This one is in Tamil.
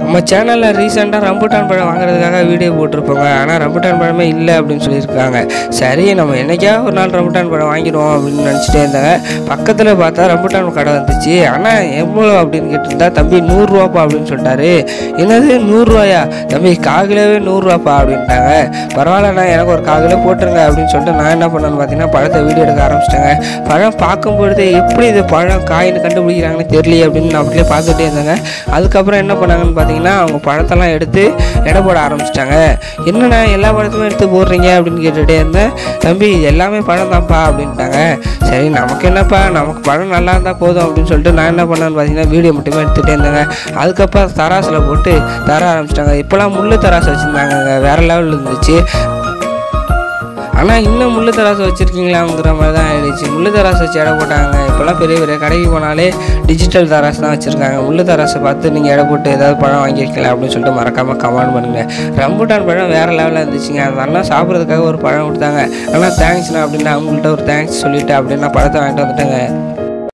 நம்ம சேனலில் ரீசெண்டாக ரம்புட்டான் பழம் வாங்குறதுக்காக வீடியோ போட்டிருப்போங்க ஆனால் ரம்புட்டான் பழமே இல்லை அப்படின்னு சொல்லியிருக்காங்க சரி நம்ம என்னைக்கா ஒரு நாள் ரம்புட்டான் பழம் வாங்கிடுவோம் அப்படின்னு நினச்சிட்டே இருந்தாங்க பக்கத்தில் பார்த்தா ரம்புட்டான் கடை வந்துச்சு ஆனால் எவ்வளோ அப்படின்னு கேட்டிருந்தா தம்பி நூறுரூவாப்பா அப்படின்னு சொல்லிட்டாரு என்னது நூறுரூவாயா தம்பி காகிலவே நூறுரூவாப்பா அப்படின்ட்டாங்க பரவாயில்லண்ணா எனக்கு ஒரு காகில போட்டுருங்க அப்படின்னு சொல்லிட்டு நான் என்ன பண்ணேன்னு பார்த்தீங்கன்னா பழத்தை வீடியோ எடுக்க ஆரம்பிச்சிட்டேங்க பழம் பார்க்கும்பொழுது எப்படி இது பழம் காயின்னு கண்டுபிடிக்கிறாங்கன்னு தெரியல அப்படின்னு நான் அப்படியே பார்த்துட்டே இருந்தேங்க அதுக்கப்புறம் என்ன பண்ணாங்கன்னு பார்த்தீங்கன்னா அவங்க பழத்தெல்லாம் எடுத்து எடை போட ஆரம்பிச்சிட்டாங்க என்னண்ணா எல்லா பழத்தையுமே எடுத்து போடுறீங்க அப்படின்னு கேட்டுகிட்டே இருந்தேன் தம்பி இது எல்லாமே பழம் தான்ப்பா அப்படின்ட்டாங்க சரி நமக்கு என்னப்பா நமக்கு பழம் நல்லா இருந்தால் போதும் அப்படின்னு சொல்லிட்டு நான் என்ன பண்ணேன்னு பார்த்தீங்கன்னா வீடியோ மட்டுமே எடுத்துகிட்டே இருந்தேங்க அதுக்கப்புறம் தராசில் போட்டு தர ஆரம்பிச்சிட்டாங்க இப்போலாம் முள்ளு தராசு வச்சுருந்தாங்க வேறு லெவலில் இருந்துச்சு ஆனால் இன்னும் முள்ளு தராசு வச்சுருக்கீங்களாங்கிற மாதிரி தான் ஆயிடுச்சு முள்ளு தராசு வச்சு எடை போட்டாங்க இப்போல்லாம் பெரிய பெரிய கடைக்கு போனாலே டிஜிட்டல் தராசு தான் வச்சுருக்காங்க முள்ளு தராசை பார்த்து நீங்கள் எடை போட்டு ஏதாவது பழம் வாங்கியிருக்கலாம் அப்படின்னு சொல்லிட்டு மறக்காமல் கமெண்ட் பண்ணுங்கள் ரம்புட்டான் பழம் வேறு லெவலில் இருந்துச்சுங்க அதெல்லாம் சாப்பிட்றதுக்காக ஒரு பழம் கொடுத்தாங்க ஆனால் தேங்க்ஸ்ண்ணா அப்படின்னு அவங்கள்ட்ட ஒரு தேங்க்ஸ் சொல்லிவிட்டு அப்படின்னு நான் பழத்தை வாங்கிட்டு வந்துட்டேங்க